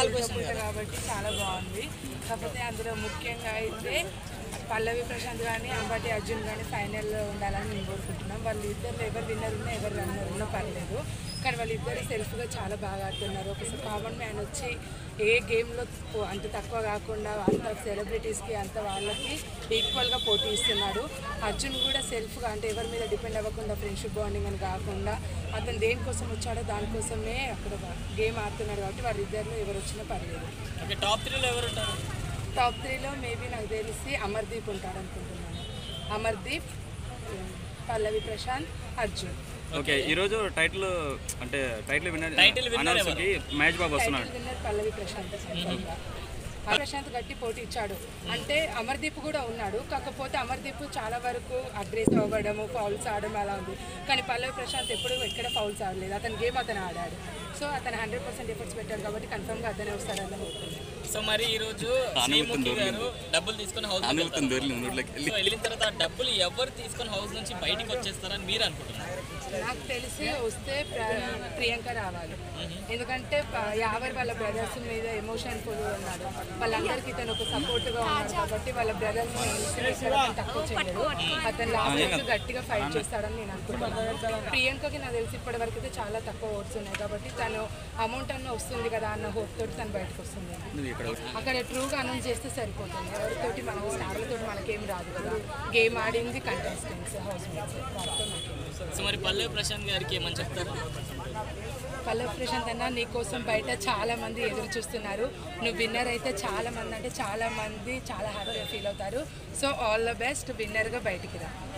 పూట కాబట్టి చాలా బాగుంది కాకపోతే అందులో ముఖ్యంగా అయితే పల్లవి ప్రశాంత్ కానీ అంబటి అర్జున్ కానీ ఫైనల్లో ఉండాలని మేము కోరుకుంటున్నాం వాళ్ళు ఇద్దరు ఎవరు విన్నర్ ఉన్నా ఎవరు రన్నర్ ఉన్నా పర్లేదు కానీ వాళ్ళిద్దరు సెల్ఫ్గా చాలా బాగా ఆడుతున్నారు ఒకసారి కామన్ మ్యాన్ వచ్చి ఏ గేమ్లో అంత తక్కువ కాకుండా అంత సెలబ్రిటీస్కి అంత వాళ్ళకి ఈక్వల్గా పోటీ ఇస్తున్నాడు అర్జున్ కూడా సెల్ఫ్గా అంటే ఎవరి మీద డిపెండ్ అవ్వకుండా ఫ్రెండ్షిప్ బాండింగ్ అని కాకుండా అతను దేనికోసం వచ్చాడో దానికోసమే అక్కడ గేమ్ ఆడుతున్నాడు కాబట్టి వాళ్ళిద్దరిలో ఎవరు వచ్చినా పర్లేదు ఓకే టాప్ త్రీలో ఎవరు ఉంటారు టాప్ త్రీలో మేబీ నాకు తెలిసి అమర్దీప్ ఉంటాడు అనుకుంటున్నాను అమర్దీప్ పల్లవి ప్రశాంత్ అర్జున్ ఓకే ఈరోజు టైటిల్ అంటే టైటిల్ విన్నర్ Title winner అనౌన్స్కి మహేష్ బాబు వస్తున్నాడు టైటిల్ విన్నర్ పల్లవి ప్రశాంత్ సొంతంగా. ఆ ప్రశాంత్ గట్టి పోటీ ఇచ్చాడు అంటే అమర్దీప్ కూడా ఉన్నాడు కాకపోతే అమర్దీప్ చాలా వరకు అగ్రెసివ్ అవ్వడము ఫౌల్స్ ఆడడం అలా ఉంది కానీ పల్లవి ప్రశాంత్ ఎప్పుడు ఎక్కడ ఫౌల్స్ ఆడలేదు అతని గేమ్ అతను ఆడాడు సో అతను హండ్రెడ్ పర్సెంట్ ఎఫర్ట్స్ పెట్టాడు కాబట్టి కన్ఫర్మ్గా అతనే వస్తాడని హోప్ సో మరి ఈ రోజు శ్రీముఖి గారు డబ్బులు తీసుకొని హౌస్ అనుమతి దొరికి నోట్లోకి వెళ్ళి సో వెళ్ళిన తర్వాత ఆ డబ్బులు ఎవరు తీసుకొని హౌస్ నుంచి బయటికి వచ్చేస్తారని మీరు అనుకుంటున్నారు నాకు తెలిసి వస్తే ప్ర- ప్రియాంక రావాలి ఎందుకంటే ప- యావర్ వాళ్ళ బ్రదర్స్ మీద ఎమోషన్ ఫుల్ ఉన్నాడు వాళ్ళందరికీ ఇతను ఒక సపోర్ట్ గా ఉన్నాడు కాబట్టి వాళ్ళ బ్రదర్స్ తక్కువ చేయలేదు అతను లాస్ట్ గట్టిగా ఫైట్ చేస్తాడని నేను అనుకుంటున్నాను ప్రియాంకకి నాకు తెలిసి ఇప్పటి వరకు అయితే చాలా తక్కువ ఓట్స్ ఉన్నాయి కాబట్టి తను అమౌంట్ అన్న వస్తుంది కదా అన్న హోప్ తోటి తను బయటకు వస్తుంది నువ్వు ఇక్కడ అక్కడ ట్రూగా అనౌన్స్ చేస్తే సరిపోతుంది ఎవరితోటి మన స్టార్లతో మనకేం రాదు కదా గేమ్ ఆడింది కంటెస్టెంట్స్ హౌస్ మేట్స్ వాటితో మనకేం సో మరి పల్లవి ప్రశాంత్ గారికి ఏమని చెప్తారు పల్లవి ప్రశాంత్ అన్న నీ కోసం బయట చాలా మంది ఎదురు చూస్తున్నారు నువ్వు విన్నర్ అయితే చాలా మంది అంటే చాలా మంది చాలా హ్యాపీగా ఫీల్ అవుతారు సో ఆల్ ద బెస్ట్ విన్నర్గా బయటికి రా